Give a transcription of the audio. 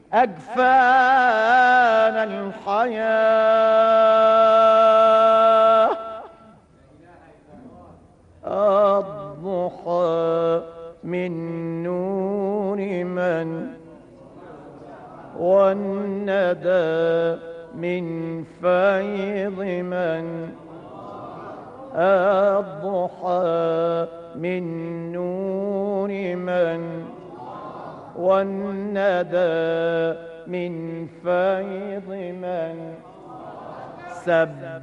أجفان الحياة الضحى من نور من والندى من فيض من الضحى من نور من والندى من فيض من سب